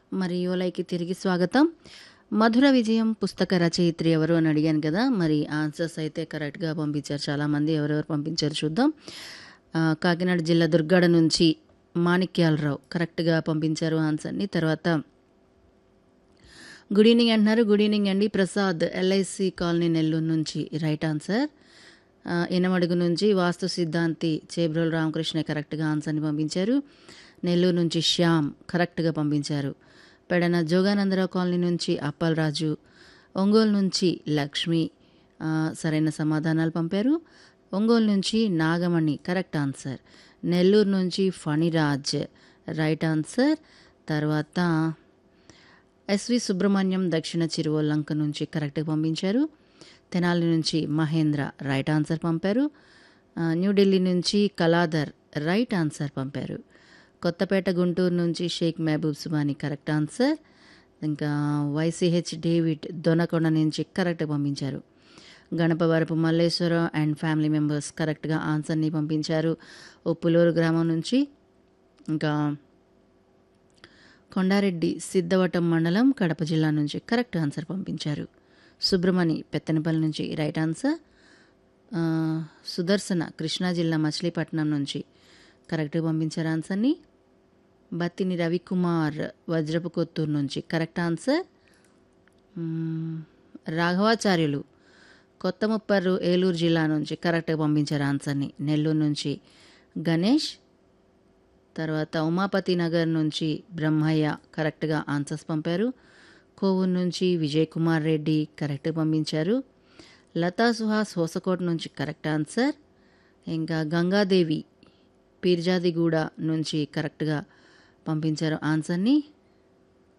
మరి యోలైకి తిరిగి స్వాగతం మధుర విజయం పుస్తక రచయిత్రి ఎవరు అని అడిగాను కదా మరి ఆన్సర్స్ అయితే కరెక్ట్గా పంపించారు చాలామంది ఎవరెవరు పంపించారు చూద్దాం ఆ, కాకినాడ జిల్లా దుర్గాడ నుంచి మాణిక్యాలరావు కరెక్ట్గా పంపించారు ఆన్సర్ని తర్వాత గుడ్ ఈవినింగ్ అంటున్నారు గుడ్ ఈవినింగ్ అండి ప్రసాద్ ఎల్ఐసి కాలనీ నెల్లూరు నుంచి రైట్ ఆన్సర్ ఆ, ఇనమడుగు నుంచి వాస్తు సిద్ధాంతి చేబ్రోలు రామకృష్ణ కరెక్ట్గా ఆన్సర్ని పంపించారు నెల్లూరు నుంచి శ్యామ్ కరెక్ట్గా పంపించారు పెడన జోగానందరావు కాలనీ నుంచి అప్పలరాజు ఒంగోలు నుంచి లక్ష్మి ఆ, సరైన సమాధానాలు పంపారు ఒంగోలు నుంచి నాగమణి కరెక్ట్ ఆన్సర్ నెల్లూరు నుంచి ఫణిరాజ్ రైట్ ఆన్సర్ తర్వాత ఎస్వి సుబ్రహ్మణ్యం దక్షిణ చిరువల్లంక నుంచి కరెక్ట్గా పంపించారు తెనాలి నుంచి మహేంద్ర రైట్ ఆన్సర్ పంపారు ఆ, న్యూఢిల్లీ నుంచి కలాదర్ రైట్ ఆన్సర్ పంపారు కొత్తపేట గుంటూరు నుంచి షేక్ మహబూబ్ సుబాని కరెక్ట్ ఆన్సర్ ఇంకా వైసీహెచ్ డేవిడ్ దొనకొండ నుంచి కరెక్ట్ పంపించారు Ganapavarapu Malleswaram and family members కరెక్ట్గా ఆన్సర్ని పంపించారు ఉప్పులూరు గ్రామం నుంచి ఇంకా కొండారెడ్డి సిద్ధవటం మండలం కడప జిల్లా నుంచి కరెక్ట్ ఆన్సర్ పంపించారు సుబ్రమణి పెత్తనపల్లి నుంచి రైట్ ఆన్సర్ ఆ, సుదర్శన కృష్ణా జిల్లా మచిలీపట్నం నుంచి కరెక్ట్గా పంపించారు ఆన్సర్ని బత్తిని రవికుమార్ వజ్రపు కొత్తూరు నుంచి కరెక్ట్ ఆన్సర్ మ్మ్, రాఘవాచార్యులు కొత్త ముప్పరు ఏలూరు జిల్లా నుంచి కరెక్ట్గా పంపించారు ఆన్సర్ని నెల్లూరు నుంచి గణేష్ తర్వాత ఉమాపతి నగర్ నుంచి బ్రహ్మయ్య కరెక్ట్గా ఆన్సర్స్ పంపారు కోవూరు నుంచి విజయ్ కుమార్ రెడ్డి కరెక్ట్గా పంపించారు లతా సుహాస్ హోసకోట్ నుంచి కరెక్ట్ ఆన్సర్ ఇంకా గంగాదేవి పీర్జాదిగూడ నుంచి కరెక్ట్గా పంపించారు ఆన్సర్ని